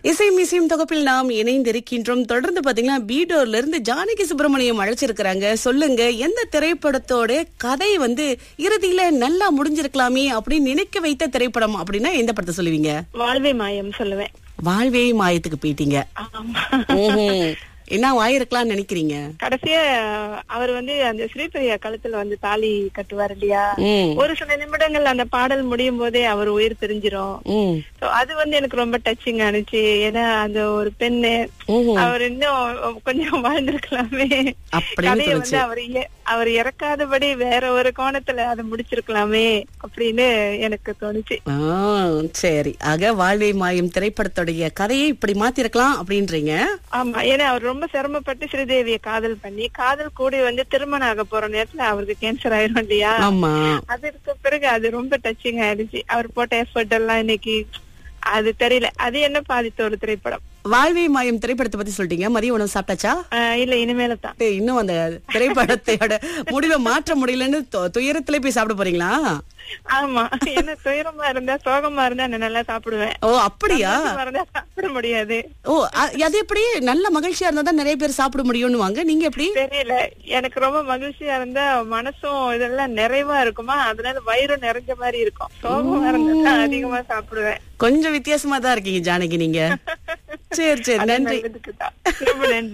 இசை மிசையும் தொகுப்பில் நாம் இணைந்திருக்கின்றோம் தொடர்ந்து பாத்தீங்கன்னா பீடோர்ல இருந்து ஜானகி சுப்பிரமணியம் அழைச்சிருக்கிறாங்க சொல்லுங்க எந்த திரைப்படத்தோட கதை வந்து இறுதியில நல்லா முடிஞ்சிருக்கலாமே அப்படின்னு நினைக்க வைத்த திரைப்படம் அப்படின்னா எந்த படத்தை சொல்லுவீங்க வாழ்வே மாயம் சொல்லுவேன் வாழ்வே மாயத்துக்கு போயிட்டீங்க ஆமா ம்ஹும். என்ன ஆயிருக்கலாம்னு நினைக்கிறீங்க கடைசியா அவர் வந்து அந்த ஸ்ரீபிரியா கழுத்துல வந்து தாலி கட்டுவார் இல்லையா ம் ஒரு சில நிமிடங்கள் அந்த பாடல் முடியும் போதே அவர் உயிர் தெரிஞ்சிரும் ம் So, அது வந்து எனக்கு ரொம்ப டச்சிங் ஆனிச்சு ஏன்னா அந்த ஒரு பெண்ணு ம்ஹும். அவர் இன்னும் கொஞ்சம் வாழ்ந்திருக்கலாமே அப்படின்னு கதையை தோணுச்சு வந்து அவர் இய- அவர் இறக்காதபடி வேற ஒரு கோணத்துல அதை முடிச்சிருக்கலாமே அப்படின்னு எனக்கு தோணுச்சு ஆ, சரி ஆக வாழ்வே மாயம் திரைப்படத்துடைய கதையை இப்படி மாத்திருக்கலாம் அப்படின்றீங்க ஆமா ஏன்னா அவர் ரொம்ப சிரமப்பட்டு ஸ்ரீதேவியை காதல் பண்ணி காதல் கூடி வந்து திருமணம் ஆக போற நேரத்துல அவருக்கு கேன்சர் ஆயிரும் இல்லையா ஆமா அதற்கு பிறகு அது ரொம்ப டச்சிங் ஆயிடுச்சு அவர் போட்ட எஃபர்ட் எல்லாம் இன்னைக்கு அது தெரியல அது என்ன பாதித்த ஒரு திரைப்படம் வாழ்வே மாயம் திரைப்படத்தை பத்தி சொல்லிட்டீங்க மதிய உணவு சாப்பிட்டாச்சா ஆஹ் இல்ல இனிமேல தான் டேய், இன்னும் அந்த திரைப்படத்தையோட முடிவை மாற்ற முடியலன்னு து- துயரத்திலே போய் சாப்பிட போறீங்களா ஆமா என்ன துயரமா இருந்தா சோகமா இருந்தா நான் நல்லா சாப்பிடுவேன் ஓ அப்படியா சந்தோஷமா இருந்தா சாப்பிட முடியாது ஓ அ- அது எப்படி நல்ல மகிழ்ச்சியா இருந்தா தான் நிறைய பேர் சாப்பிட முடியும்னு வாங்க நீங்க எப்படி தெரியல எனக்கு ரொம்ப மகிழ்ச்சியா இருந்தா மனசும் இதெல்லாம் நிறைவா இருக்குமா அதனால வயிறும் நிறைஞ்ச மாதிரி இருக்கும் சோகமா இருந்தா தான் அதிகமா சாப்பிடுவேன் கொஞ்சம் வித்தியாசமா தான் இருக்கீங்க ஜானகி நீங்க சரி சரி நன்றி நல்லதுக்குதான். ரொம்ப நன்றி